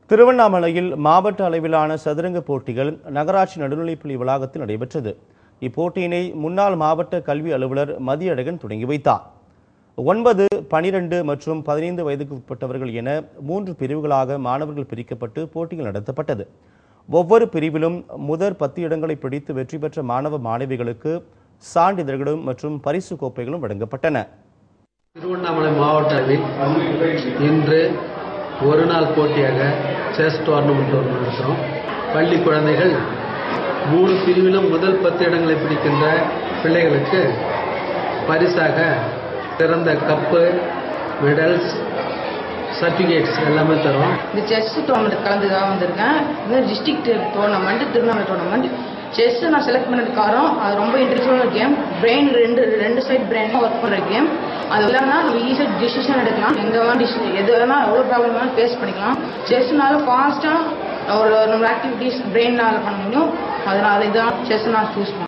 திருவண்ணாமலையில் மாவட்ட அளவிலான சதுரங்க போட்டிகள் நகராட்சி நடுநிலைப்பள்ளி வளாகத்தில் நடைபெற்றது இப்போட்டியினை முன்னாள் மாவட்ட கல்வி அலுவலர் மதியழகன் தொடங்கி வைத்தார் ஒன்பது பனிரெண்டு மற்றும் பதினைந்து வயதுக்கு உட்பட்டவர்கள் என மூன்று பிரிவுகளாக மாணவர்கள் பிரிக்கப்பட்டு போட்டிகள் நடத்தப்பட்டது ஒவ்வொரு பிரிவிலும் முதற் பத்து இடங்களை பிடித்து வெற்றி பெற்ற மாணவ மாணவிகளுக்கு சான்றிதழ்களும் மற்றும் பரிசு கோப்பைகளும் வழங்கப்பட்டன திருவண்ணாமலை மாவட்ட அளவில் இன்று ஒரு நாள் போட்டியாக செஸ் டோர்னமெண்ட் ஒன்று நடத்துகிறோம் பள்ளி குழந்தைகள் மூணு பிரிவிலும் முதல் பத்து இடங்களை பிடிக்கின்ற பிள்ளைகளுக்கு பரிசாக சிறந்த கப்பு மெடல்ஸ் சர்டிஃபிகேட்ஸ் எல்லாமே தரோம் இந்த செஸ் டோர்னமெண்ட் கலந்துக்காக வந்திருக்கேன் இது district tournament Tiruvannamalai tournament chess நான் செலக்ட் பண்ணது காரணம் அது ரொம்ப இன்ட்ரெஸ்டான கேம் பிரெயின் ரெண்டு ரெண்டு சைட் பிரெயின் ஒர்க் பண்ணுற கேம் அது இல்லைன்னா நம்ம ஈஸியாக டிசிஷன் எடுக்கலாம் எங்கே வேணால் டிசி எது வேணால் எவ்வளோ ப்ராப்ளம் வேணாலும் ஃபேஸ் பண்ணிக்கலாம் செஸ்னால ஃபாஸ்ட்டாக ஒரு நம்ம ஆக்டிவிட்டீஸ் பிரெயினால் பண்ண முடியும் அதனால இதான் செஸ் நான் சூஸ் பண்ணேன்